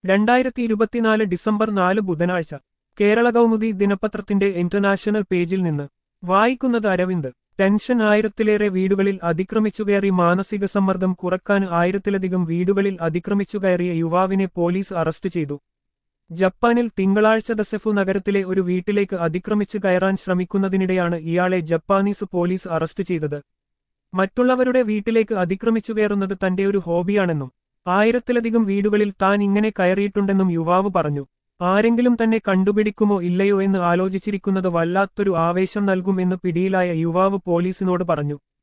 രണ്ടായിരത്തി ഇരുപത്തിനാല് ഡിസംബർ നാല് ബുധനാഴ്ച കേരള കൗമുദി ദിനപത്രത്തിന്റെ ഇന്റർനാഷണൽ പേജിൽ നിന്ന് വായിക്കുന്നത് അരവിന്ദ് ടെൻഷൻ ആയിരത്തിലേറെ വീടുകളിൽ അതിക്രമിച്ചുകയറി മാനസിക സമ്മർദ്ദം കുറക്കാൻ ആയിരത്തിലധികം വീടുകളിൽ അതിക്രമിച്ചുകയറിയ യുവാവിനെ പോലീസ് അറസ്റ്റ് ചെയ്തു ജപ്പാനിൽ തിങ്കളാഴ്ച ദസഫു നഗരത്തിലെ ഒരു വീട്ടിലേക്ക് അതിക്രമിച്ചു കയറാൻ ശ്രമിക്കുന്നതിനിടെയാണ് ഇയാളെ ജപ്പാനീസ് പോലീസ് അറസ്റ്റ് ചെയ്തത് മറ്റുള്ളവരുടെ വീട്ടിലേക്ക് അതിക്രമിച്ചു കയറുന്നത് തന്റെ ഒരു ഹോബിയാണെന്നും ആയിരത്തിലധികം വീടുകളിൽ താൻ ഇങ്ങനെ കയറിയിട്ടുണ്ടെന്നും യുവാവ് പറഞ്ഞു ആരെങ്കിലും തന്നെ കണ്ടുപിടിക്കുമോ ഇല്ലയോ എന്ന് ആലോചിച്ചിരിക്കുന്നത് വല്ലാത്തൊരു ആവേശം നൽകും എന്ന് പിടിയിലായ യുവാവ് പോലീസിനോട് പറഞ്ഞു